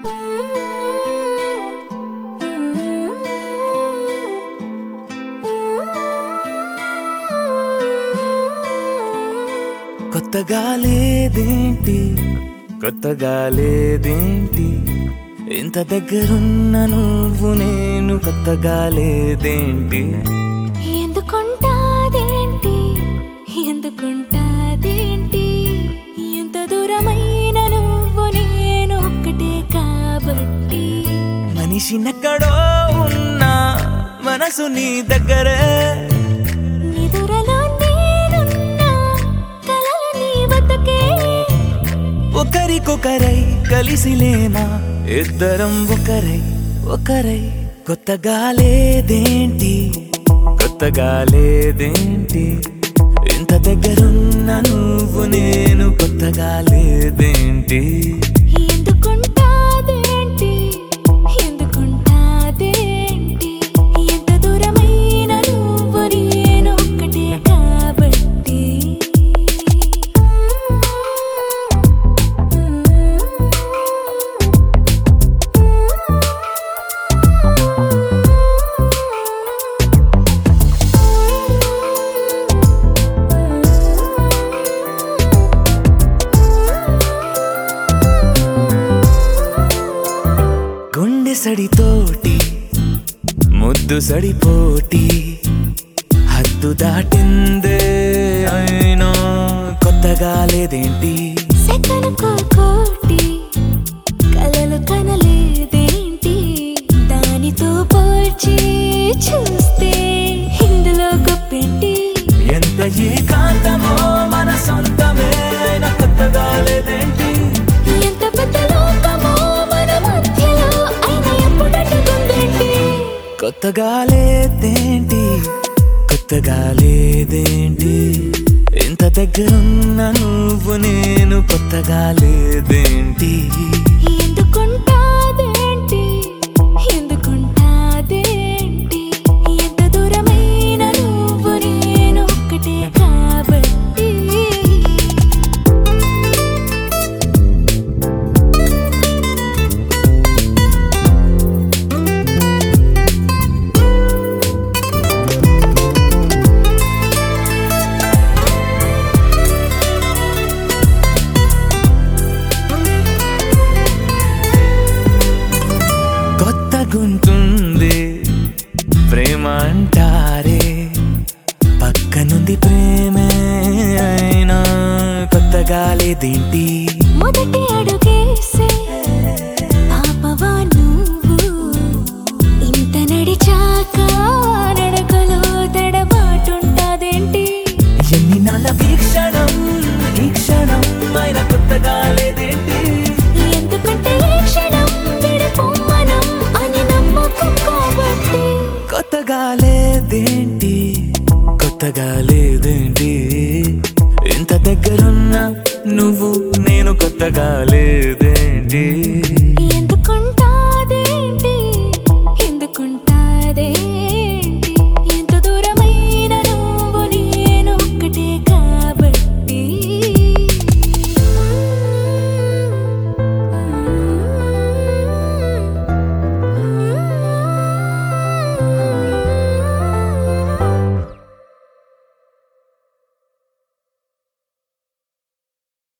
కొత్తగా లేదేంటి కొత్తగా లేదేంటి ఇంత దగ్గరున్న నువ్వు నేను కొత్తగా లేదేంటి ఎందుకుంటాదేంటి ఎందుకుంటాదేంటి ఎంత దూరమైన నువ్వు నేను ఒక్కటే కాబట్టి మనిషి నెక్కడో ఉన్నా మనసు నీ దగ్గరే నిదురలో నేనున్నా కలల నీ బతుకే ఒకరికొకరై కలిసిలేమా ఇద్దరం ఒకరై ఒకరై కొత్తగా లేదేంటి కొత్తగా లేదేంటి ఇంత దగ్గరున్న నువ్వు నేను కొత్తగా లేదేంటి ఎందుకుంటాదేంటి ఎందుకుంటాదేంటి ఎంత దూరమైన నువ్వు నేను ఒక్కటే కాబట్టి గుండె సడితోటి ముద్దు సడిపోటి హద్దు దాటిందే అయినా కొత్తగా లేదేంటి సెకనుకో కోటి కలలు కనలేదేంటి దానితో పోల్చి చూస్తే ఇందులో గొప్పెంటి ఎంత ఏకాంతమో మన సొంతమే అయినా కొత్తగా లేదేంటి ఎంత పెద్ద లోకమో మన మధ్యలో అయినా ఎప్పుడట్టుకుందేంటి కొత్తగా లేదేంటి కొత్తగా లేదేంటి ఇంత దగ్గరున్న నువ్వు నేను కొత్తగా లేదేంటి ఎందుకుంటాదేంటి ఎందుకుంటాదేంటి ఎంత దూరమైన నువ్వు నేను ఒక్కటే కాబట్టి కొత్త గుంటుంది ప్రేమ అంటారే పక్కనుంది ప్రేమే అయినా కొత్తగా లేదేంటి మొదటి అడుగేసే పాపవా నువ్వు ఇంత నడిచాక నడకలో తడబాటుంటాదేంటి ఎన్ని నాళ్ళ వీక్షణం ఈ క్షణం అయిన కొత్తగా లేదేంటి ఎందుకంటే ఈ క్షణం విడిపోమనం అని నమ్మకం కాబట్టి కొత్తగా లేదేంటి కొత్తగా లేదేంటి ఇంత దగ్గరున్నా నువ్వు నేను కొత్తగా లే